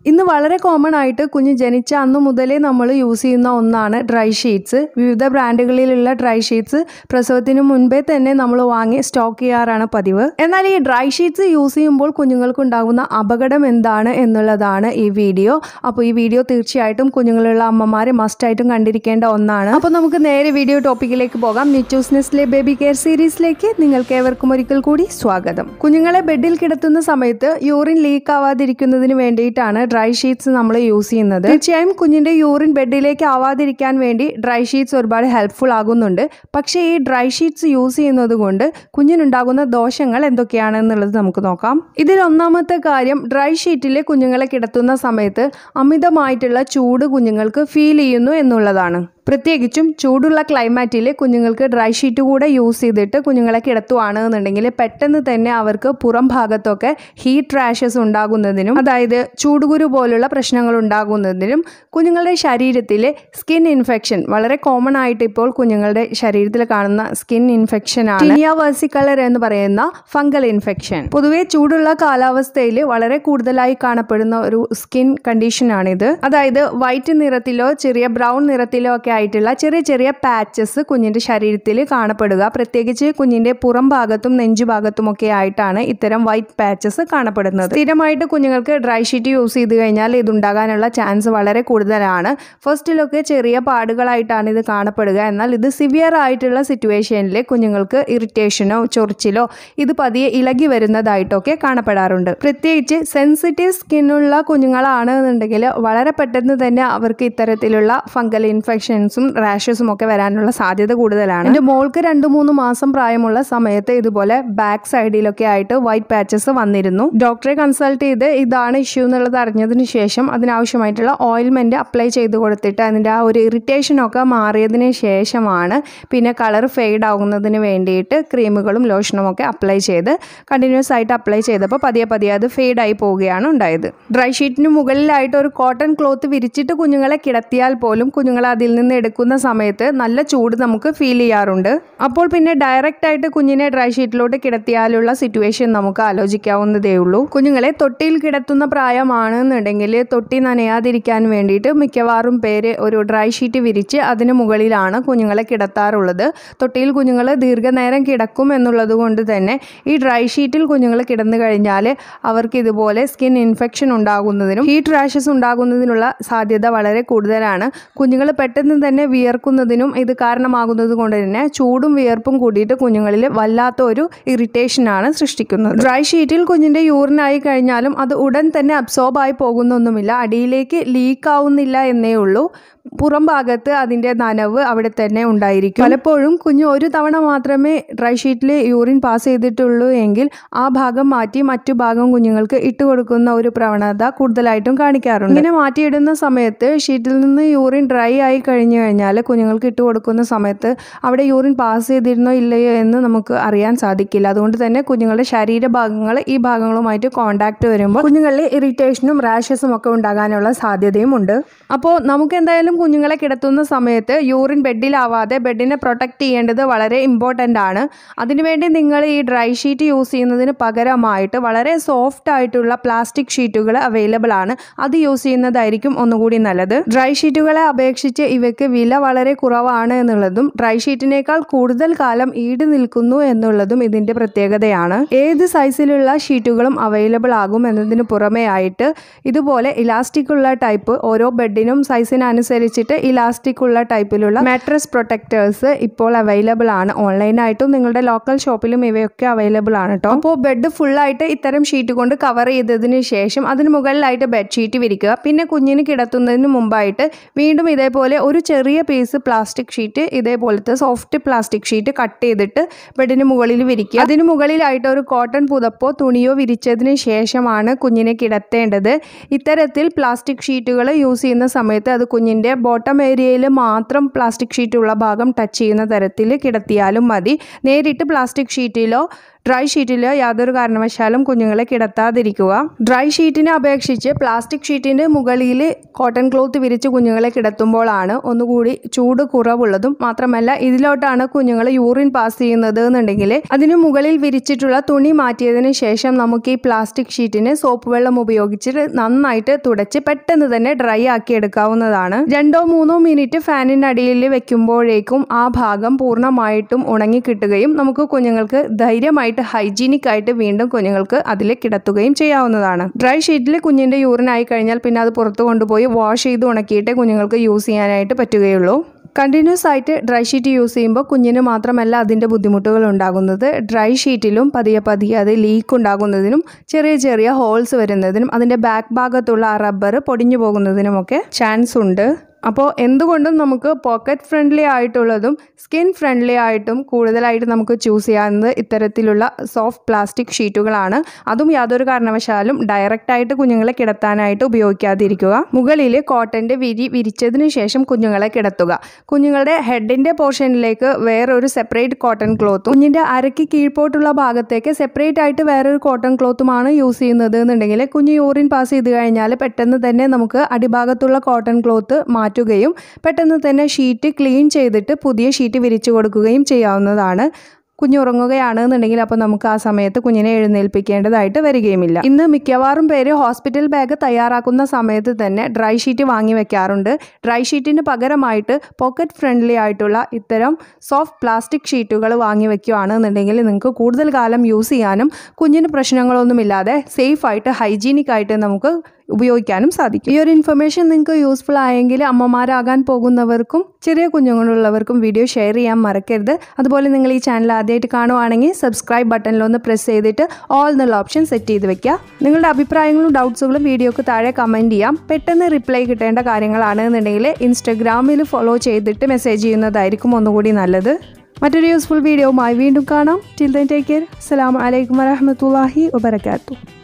ഇന്ന് വളരെ കോമൺ ആയിട്ട് കുഞ്ഞ് ജനിച്ച അന്ന് മുതലേ നമ്മൾ യൂസ് ചെയ്യുന്ന ഒന്നാണ് ഡ്രൈ ഷീറ്റ്സ് വിവിധ ബ്രാൻഡുകളിലുള്ള ഡ്രൈ ഷീറ്റ്സ് പ്രസവത്തിന് മുൻപേ തന്നെ നമ്മൾ വാങ്ങി സ്റ്റോക്ക് ചെയ്യാറാണ് പതിവ് എന്നാൽ ഈ ഡ്രൈ ഷീറ്റ്സ് യൂസ് ചെയ്യുമ്പോൾ കുഞ്ഞുങ്ങൾക്ക് ഉണ്ടാകുന്ന അപകടം എന്താണ് എന്നുള്ളതാണ് ഈ വീഡിയോ അപ്പോൾ ഈ വീഡിയോ തീർച്ചയായിട്ടും കുഞ്ഞുങ്ങളുള്ള അമ്മമാരെ മസ്റ്റായിട്ടും കണ്ടിരിക്കേണ്ട ഒന്നാണ് അപ്പോൾ നമുക്ക് നേരെ വീഡിയോ ടോപ്പിക്കിലേക്ക് പോകാം നിച്ചൂസ് നെസ്ലെ ബേബി കെയർ സീരീസിലേക്ക് നിങ്ങൾക്ക് ഏവർക്കും ഒരിക്കൽ കൂടി സ്വാഗതം കുഞ്ഞുങ്ങളെ ബെഡിൽ കിടത്തുന്ന സമയത്ത് യൂറിൻ ലീക്ക് ആവാതിരിക്കുന്നതിന് വേണ്ടിയിട്ടാണ് ഡ്രൈ ഷീറ്റ്സ് നമ്മൾ യൂസ് ചെയ്യുന്നത് തീർച്ചയായും കുഞ്ഞിന്റെ യൂറിൻ ബെഡിലേക്ക് ആവാതിരിക്കാൻ വേണ്ടി ഡ്രൈ ഷീറ്റ്സ് ഒരുപാട് ഹെൽപ്ഫുൾ ആകുന്നുണ്ട് പക്ഷേ ഈ ഡ്രൈ ഷീറ്റ്സ് യൂസ് ചെയ്യുന്നത് കൊണ്ട് കുഞ്ഞിനുണ്ടാകുന്ന ദോഷങ്ങൾ എന്തൊക്കെയാണെന്നുള്ളത് നമുക്ക് നോക്കാം ഇതിൽ ഒന്നാമത്തെ കാര്യം ഡ്രൈ ഷീറ്റിൽ കുഞ്ഞുങ്ങളെ കിടത്തുന്ന സമയത്ത് അമിതമായിട്ടുള്ള ചൂട് കുഞ്ഞുങ്ങൾക്ക് ഫീൽ ചെയ്യുന്നു എന്നുള്ളതാണ് പ്രത്യേകിച്ചും ചൂടുള്ള ക്ലൈമാറ്റിൽ കുഞ്ഞുങ്ങൾക്ക് ഡ്രൈ ഷീറ്റ് കൂടെ യൂസ് ചെയ്തിട്ട് കുഞ്ഞുങ്ങളെ കിടത്തുവാണ് എന്നുണ്ടെങ്കിൽ പെട്ടെന്ന് തന്നെ അവർക്ക് പുറം ഭാഗത്തൊക്കെ ഹീറ്റ് റാഷസ് ഉണ്ടാകുന്നതിനും അതായത് ചൂടുകുരു പോലുള്ള പ്രശ്നങ്ങൾ ഉണ്ടാകുന്നതിനും കുഞ്ഞുങ്ങളുടെ ശരീരത്തിലെ സ്കിൻ ഇൻഫെക്ഷൻ വളരെ കോമൺ ആയിട്ട് ഇപ്പോൾ കുഞ്ഞുങ്ങളുടെ ശരീരത്തിൽ കാണുന്ന സ്കിൻ ഇൻഫെക്ഷൻ ആണ് ടിനിയ വേഴ്സിക്കളർ എന്ന് പറയുന്ന ഫംഗൽ ഇൻഫെക്ഷൻ പൊതുവേ ചൂടുള്ള കാലാവസ്ഥയിൽ വളരെ കൂടുതലായി കാണപ്പെടുന്ന ഒരു സ്കിൻ കണ്ടീഷനാണിത് അതായത് വൈറ്റ് നിറത്തിലോ ചെറിയ ബ്രൗൺ നിറത്തിലോ ഒക്കെ ആയിട്ടുള്ള ചെറിയ ചെറിയ പാച്ചസ് കുഞ്ഞിന്റെ ശരീരത്തിൽ കാണപ്പെടുക പ്രത്യേകിച്ച് കുഞ്ഞിന്റെ പുറം ഭാഗത്തും നെഞ്ചു ഭാഗത്തും ഒക്കെ ആയിട്ടാണ് ഇത്തരം വൈറ്റ് പാച്ചസ് കാണപ്പെടുന്നത് സ്ഥിരമായിട്ട് കുഞ്ഞുങ്ങൾക്ക് ഡ്രൈ ഷീറ്റ് യൂസ് ചെയ്ത് കഴിഞ്ഞാൽ ഇതുണ്ടാകാനുള്ള ചാൻസ് വളരെ കൂടുതലാണ് ഫസ്റ്റിലൊക്കെ ചെറിയ പാടുകളായിട്ടാണ് ഇത് കാണപ്പെടുക എന്നാൽ ഇത് സിവിയർ ആയിട്ടുള്ള സിറ്റുവേഷനിൽ കുഞ്ഞുങ്ങൾക്ക് ഇറിറ്റേഷനോ ചൊറിച്ചിലോ ഇത് പതിയെ ഇളകി വരുന്നതായിട്ടൊക്കെ കാണപ്പെടാറുണ്ട് പ്രത്യേകിച്ച് സെൻസിറ്റീവ് സ്കിന്നുള്ള കുഞ്ഞുങ്ങളാണ് എന്നുണ്ടെങ്കിൽ വളരെ പെട്ടെന്ന് തന്നെ അവർക്ക് ഇത്തരത്തിലുള്ള ഫംഗൽ ഇൻഫെക്ഷൻസും റാഷസും ഒക്കെ വരാനുള്ള സാധ്യത കൂടുതലാണ് എൻ്റെ മോൾക്ക് രണ്ട് മൂന്ന് മാസം പ്രായമുള്ള സമയത്ത് ഇതുപോലെ ബാക്ക് സൈഡിലൊക്കെ ആയിട്ട് വൈറ്റ് പാച്ചസ് വന്നിരുന്നു ഡോക്ടറെ കൺസൾട്ട് ചെയ്ത് ഇതാണ് ഇഷ്യൂ എന്നുള്ളത് അറിഞ്ഞതിന് ശേഷം അതിനാവശ്യമായിട്ടുള്ള ഓയിൽമെന്റ് അപ്ലൈ ചെയ്ത് കൊടുത്തിട്ട് അതിൻ്റെ ആ ഒരു ഇറിറ്റേഷനൊക്കെ മാറിയതിന് ശേഷമാണ് പിന്നെ കളർ ഫെയ്ഡ് ആകുന്നതിന് വേണ്ടിയിട്ട് ക്രീമുകളും ലോഷനും ഒക്കെ അപ്ലൈ ചെയ്ത് കണ്ടിന്യൂസ് ആയിട്ട് അപ്ലൈ ചെയ്തപ്പോൾ പതിയെ പതിയെ അത് ഫെയ്ഡ് ആയി പോവുകയാണ് ഉണ്ടായത് ഡ്രൈ ഷീറ്റിന് മുകളിലായിട്ട് ഒരു കോട്ടൺ ക്ലോത്ത് വിരിച്ചിട്ട് കുഞ്ഞുങ്ങളെ കിടത്തിയാൽ പോലും കുഞ്ഞുങ്ങൾ അതിൽ നിന്ന് എടുക്കുന്ന സമയത്ത് നല്ല ചൂട് നമുക്ക് ഫീൽ ചെയ്യാറുണ്ട് അപ്പോൾ പിന്നെ ഡയറക്റ്റ് ആയിട്ട് കുഞ്ഞിനെ ഡ്രൈ ഷീറ്റിലോട്ട് കിടത്തിയാലുള്ള സിറ്റുവേഷൻ നമുക്ക് ആലോചിക്കാവുന്നതേ ഉള്ളൂ കുഞ്ഞുങ്ങളെ തൊട്ടിയിൽ കിടത്തുന്ന പ്രായമാണെന്നുണ്ടെങ്കിൽ തൊട്ടി നനയാതിരിക്കാൻ വേണ്ടിയിട്ട് മിക്കവാറും പേര് ഒരു ഡ്രൈ ഷീറ്റ് വിരിച്ച് അതിന് മുകളിലാണ് കുഞ്ഞുങ്ങളെ കിടത്താറുള്ളത് തൊട്ടിയിൽ കുഞ്ഞുങ്ങൾ ദീർഘനേരം കിടക്കും എന്നുള്ളത് കൊണ്ട് തന്നെ ഈ ഡ്രൈ ഷീറ്റിൽ കുഞ്ഞുങ്ങൾ കിടന്നു കഴിഞ്ഞാൽ അവർക്ക് ഇതുപോലെ സ്കിൻ ഇൻഫെക്ഷൻ ഉണ്ടാകുന്നതിനും ഹീറ്റ് റാഷസ് ഉണ്ടാകുന്നതിനുള്ള സാധ്യത വളരെ കൂടുതലാണ് കുഞ്ഞുങ്ങൾ പെട്ടെന്ന് തന്നെ വിയർക്കുന്നതിനും ഇത് കാരണമാകുന്നത് കൊണ്ട് തന്നെ ചൂടും വിയർപ്പും കൂടിയിട്ട് കുഞ്ഞുങ്ങളിൽ വല്ലാത്ത ഒരു ഇറിറ്റേഷനാണ് സൃഷ്ടിക്കുന്നത് ഡ്രൈ ഷീറ്റിൽ കുഞ്ഞിന്റെ യൂറിനായി കഴിഞ്ഞാലും അത് ഉടൻ തന്നെ അബ്സോർബ് ആയി പോകുന്നൊന്നുമില്ല അടിയിലേക്ക് ലീക്ക് ആവുന്നില്ല എന്നേ ഉള്ളൂ പുറം ഭാഗത്ത് അതിൻ്റെ നനവ് അവിടെ തന്നെ ഉണ്ടായിരിക്കും പലപ്പോഴും കുഞ്ഞ് ഒരു തവണ മാത്രമേ ഡ്രൈ ഷീറ്റിൽ യൂറിൻ പാസ് ചെയ്തിട്ടുള്ളൂ എങ്കിൽ ആ ഭാഗം മാറ്റി മറ്റു ഭാഗം കുഞ്ഞുങ്ങൾക്ക് ഇട്ട് കൊടുക്കുന്ന ഒരു പ്രവണത കൂടുതലായിട്ടും കാണിക്കാറുണ്ട് ഇങ്ങനെ മാറ്റിയിടുന്ന സമയത്ത് ഷീറ്റിൽ നിന്ന് യൂറിൻ ഡ്രൈ ആയി കഴിഞ്ഞു കഴിഞ്ഞാൽ കുഞ്ഞുങ്ങൾക്ക് ഇട്ട് കൊടുക്കുന്ന സമയത്ത് അവിടെ യൂറിൻ പാസ് ചെയ്തിരുന്നോ ഇല്ലയോ എന്ന് നമുക്ക് അറിയാൻ സാധിക്കില്ല അതുകൊണ്ട് തന്നെ കുഞ്ഞുങ്ങളുടെ ശരീരഭാഗങ്ങൾ ഈ ഭാഗങ്ങളുമായിട്ട് കോണ്ടാക്ട് വരുമ്പോൾ കുഞ്ഞുങ്ങളിൽ ഇറിറ്റേഷനും റാഷസും ഒക്കെ ഉണ്ടാകാനുള്ള സാധ്യതയും ഉണ്ട് അപ്പോൾ നമുക്ക് എന്തായാലും കുഞ്ഞുങ്ങളെ കിടത്തുന്ന സമയത്ത് യൂറിൻ ബെഡിലാവാതെ ബെഡിനെ പ്രൊട്ടക്റ്റ് ചെയ്യേണ്ടത് വളരെ ഇമ്പോർട്ടൻ്റ് ആണ് അതിനുവേണ്ടി നിങ്ങൾ ഈ ഡ്രൈ ഷീറ്റ് യൂസ് ചെയ്യുന്നതിന് പകരമായിട്ട് വളരെ സോഫ്റ്റ് ആയിട്ടുള്ള പ്ലാസ്റ്റിക് ഷീറ്റുകൾ അവൈലബിൾ ആണ് അത് യൂസ് ചെയ്യുന്നതായിരിക്കും ഒന്നുകൂടി നല്ലത് ഡ്രൈ ഷീറ്റുകളെ അപേക്ഷിച്ച് ഇവയ്ക്ക് വില വളരെ കുറവാണ് എന്നുള്ളതും ഡ്രൈ ഷീറ്റിനേക്കാൾ കൂടുതൽ കാലം ഈട് നിൽക്കുന്നു എന്നുള്ളതും ഇതിൻ്റെ പ്രത്യേകതയാണ് ഏത് സൈസിലുള്ള ഷീറ്റുകളും അവൈലബിൾ ആകും എന്നതിന് പുറമേ ആയിട്ട് ഇതുപോലെ ഇലാസ്റ്റിക് ഉള്ള ടൈപ്പ് ഓരോ ബെഡിനും സൈസിനനുസരിച്ചിട്ട് ഇലാസ്റ്റിക് ഉള്ള ടൈപ്പിലുള്ള മാട്രസ് പ്രൊട്ടക്ടേഴ്സ് ഇപ്പോൾ അവൈലബിൾ ആണ് ഓൺലൈനായിട്ടും നിങ്ങളുടെ ലോക്കൽ ഷോപ്പിലും ഇവയൊക്കെ അവൈലബിൾ ആണ് കേട്ടോ അപ്പോൾ ബെഡ് ഫുള്ളായിട്ട് ഇത്തരം ഷീറ്റ് കൊണ്ട് കവർ ചെയ്തതിന് ശേഷം അതിന് മുകളിലായിട്ട് ബെഡ്ഷീറ്റ് വിരിക്കുക പിന്നെ കുഞ്ഞിന് കിടത്തുന്നതിന് മുമ്പായിട്ട് വീണ്ടും ഇതേപോലെ ഒരു ചെറിയ പീസ് പ്ലാസ്റ്റിക് ഷീറ്റ് ഇതേപോലത്തെ സോഫ്റ്റ് പ്ലാസ്റ്റിക് ഷീറ്റ് കട്ട് ചെയ്തിട്ട് ബെഡിന് മുകളിൽ വിരിക്കുക അതിന് മുകളിലായിട്ട് ഒരു കോട്ടൺ പുതപ്പോ തുണിയോ വിരിച്ചതിന് ശേഷമാണ് കുഞ്ഞിനെ കിടത്തേണ്ടത് ഇത്തരത്തിൽ പ്ലാസ്റ്റിക് ഷീറ്റുകൾ യൂസ് ചെയ്യുന്ന സമയത്ത് അത് കുഞ്ഞിൻ്റെ ബോട്ടം ഏരിയയിൽ മാത്രം പ്ലാസ്റ്റിക് ഷീറ്റ് ഉള്ള ഭാഗം ടച്ച് ചെയ്യുന്ന തരത്തിൽ കിടത്തിയാലും മതി നേരിട്ട് പ്ലാസ്റ്റിക് ഷീറ്റിലോ ഡ്രൈ ഷീറ്റിൽ യാതൊരു കാരണവശാലും കുഞ്ഞുങ്ങളെ കിടത്താതിരിക്കുക ഡ്രൈ ഷീറ്റിനെ അപേക്ഷിച്ച് പ്ലാസ്റ്റിക് ഷീറ്റിൻ്റെ മുകളിൽ കോട്ടൺ ക്ലോത്ത് വിരിച്ച് കുഞ്ഞുങ്ങളെ കിടത്തുമ്പോഴാണ് ഒന്നുകൂടി ചൂട് കുറവുള്ളതും മാത്രമല്ല ഇതിലോട്ടാണ് കുഞ്ഞുങ്ങൾ യൂറിൻ പാസ് ചെയ്യുന്നത് എന്നുണ്ടെങ്കിൽ അതിന് മുകളിൽ വിരിച്ചിട്ടുള്ള തുണി മാറ്റിയതിന് ശേഷം നമുക്ക് ഈ പ്ലാസ്റ്റിക് ഷീറ്റിനെ സോപ്പ് വെള്ളം ഉപയോഗിച്ചിട്ട് നന്നായിട്ട് തുടച്ച് പെട്ടെന്ന് തന്നെ ഡ്രൈ ആക്കി എടുക്കാവുന്നതാണ് രണ്ടോ മൂന്നോ മിനിറ്റ് ഫാനിൻ്റെ അടിയിൽ വെക്കുമ്പോഴേക്കും ആ ഭാഗം പൂർണ്ണമായിട്ടും ഉണങ്ങി കിട്ടുകയും നമുക്ക് കുഞ്ഞുങ്ങൾക്ക് ധൈര്യമായിട്ട് ഹൈജീനിക് ആയിട്ട് വീണ്ടും കുഞ്ഞുങ്ങൾക്ക് അതിൽ കിടത്തുകയും ചെയ്യാവുന്നതാണ് ഡ്രൈ ഷീറ്റിൽ കുഞ്ഞിൻ്റെ യൂറിൻ ആയി കഴിഞ്ഞാൽ പിന്നെ അത് പുറത്ത് കൊണ്ടുപോയി വാഷ് ചെയ്ത് ഉണക്കിയിട്ടേ കുഞ്ഞുങ്ങൾക്ക് യൂസ് ചെയ്യാനായിട്ട് പറ്റുകയുള്ളൂ കണ്ടിന്യൂസ് ആയിട്ട് ഡ്രൈ ഷീറ്റ് യൂസ് ചെയ്യുമ്പോൾ കുഞ്ഞിന് മാത്രമല്ല അതിൻ്റെ ബുദ്ധിമുട്ടുകൾ ഉണ്ടാകുന്നത് ഡ്രൈ ഷീറ്റിലും പതിയെ പതിയെ അത് ലീക്ക് ഉണ്ടാകുന്നതിനും ചെറിയ ചെറിയ ഹോൾസ് വരുന്നതിനും അതിൻ്റെ ബാക്ക് ഭാഗത്തുള്ള ആ റബ്ബർ പൊടിഞ്ഞു പോകുന്നതിനുമൊക്കെ ചാൻസ് ഉണ്ട് അപ്പോൾ എന്തുകൊണ്ടും നമുക്ക് പോക്കറ്റ് ഫ്രണ്ട്ലി ആയിട്ടുള്ളതും സ്കിൻ ഫ്രണ്ട്ലി ആയിട്ടും കൂടുതലായിട്ട് നമുക്ക് ചൂസ് ചെയ്യാവുന്നത് ഇത്തരത്തിലുള്ള സോഫ്റ്റ് പ്ലാസ്റ്റിക് ഷീറ്റുകളാണ് അതും യാതൊരു കാരണവശാലും ഡയറക്റ്റായിട്ട് കുഞ്ഞുങ്ങളെ കിടത്താനായിട്ട് ഉപയോഗിക്കാതിരിക്കുക മുകളിൽ കോട്ടൻ്റെ വിരി വിരിച്ചതിന് ശേഷം കുഞ്ഞുങ്ങളെ കിടത്തുക കുഞ്ഞുങ്ങളുടെ ഹെഡിൻ്റെ പോർഷനിലേക്ക് വേറൊരു സെപ്പറേറ്റ് കോട്ടൺ ക്ലോത്തും കുഞ്ഞിൻ്റെ അരയ്ക്ക് കീഴ്പോട്ടുള്ള ഭാഗത്തേക്ക് സെപ്പറേറ്റ് ആയിട്ട് വേറൊരു കോട്ടൺ ക്ലോത്തുമാണ് യൂസ് ചെയ്യുന്നത് എന്നുണ്ടെങ്കിൽ കുഞ്ഞ് യൂറിൻ പാസ് ചെയ്ത് കഴിഞ്ഞാൽ പെട്ടെന്ന് തന്നെ നമുക്ക് അടിഭാഗത്തുള്ള കോട്ടൺ ക്ലോത്ത് മാറ്റുകയും പെട്ടെന്ന് തന്നെ ഷീറ്റ് ക്ലീൻ ചെയ്തിട്ട് പുതിയ ഷീറ്റ് വിരിച്ചു കൊടുക്കുകയും ചെയ്യാവുന്നതാണ് കുഞ്ഞുറങ്ങുകയാണ് എന്നുണ്ടെങ്കിൽ അപ്പോൾ നമുക്ക് ആ സമയത്ത് കുഞ്ഞിനെ എഴുന്നേൽപ്പിക്കേണ്ടതായിട്ട് വരികയുമില്ല ഇന്ന് മിക്കവാറും പേര് ഹോസ്പിറ്റൽ ബാഗ് തയ്യാറാക്കുന്ന സമയത്ത് തന്നെ ഡ്രൈ ഷീറ്റ് വാങ്ങി വെക്കാറുണ്ട് ഡ്രൈ ഷീറ്റിന് പകരമായിട്ട് പോക്കറ്റ് ഫ്രണ്ട്ലി ആയിട്ടുള്ള ഇത്തരം സോഫ്റ്റ് പ്ലാസ്റ്റിക് ഷീറ്റുകൾ വാങ്ങി വെക്കുകയാണ് എന്നുണ്ടെങ്കിൽ നിങ്ങൾക്ക് കൂടുതൽ കാലം യൂസ് ചെയ്യാനും കുഞ്ഞിന് പ്രശ്നങ്ങളൊന്നുമില്ലാതെ സേഫ് ആയിട്ട് ഹൈജീനിക് ആയിട്ട് നമുക്ക് ഉപയോഗിക്കാനും സാധിക്കും ഈ ഒരു ഇൻഫർമേഷൻ നിങ്ങൾക്ക് യൂസ്ഫുൾ ആയെങ്കിൽ അമ്മമാരാകാൻ പോകുന്നവർക്കും ചെറിയ കുഞ്ഞുങ്ങളുള്ളവർക്കും വീഡിയോ ഷെയർ ചെയ്യാൻ മറക്കരുത് അതുപോലെ നിങ്ങൾ ഈ ചാനൽ ആദ്യമായിട്ട് കാണുവാണെങ്കിൽ സബ്സ്ക്രൈബ് ബട്ടണിലൊന്ന് പ്രസ് ചെയ്തിട്ട് ഓൾ എന്നുള്ള ഓപ്ഷൻ സെറ്റ് ചെയ്ത് വെക്കുക നിങ്ങളുടെ അഭിപ്രായങ്ങളും ഡൗട്ട്സുകളും വീഡിയോക്ക് താഴെ കമൻറ്റ് ചെയ്യാം പെട്ടെന്ന് റിപ്ലൈ കിട്ടേണ്ട കാര്യങ്ങളാണ് എന്നുണ്ടെങ്കിൽ ഇൻസ്റ്റഗ്രാമിൽ ഫോളോ ചെയ്തിട്ട് മെസ്സേജ് ചെയ്യുന്നതായിരിക്കും ഒന്നുകൂടി നല്ലത് മറ്റൊരു യൂസ്ഫുൾ വീഡിയോവുമായി വീണ്ടും കാണാം ടിൽ ദൻ ടേക്ക് കെയർ അസ്സലാമു അലൈക്കും വറഹമത്തല്ലാഹി വബർക്കാത്തു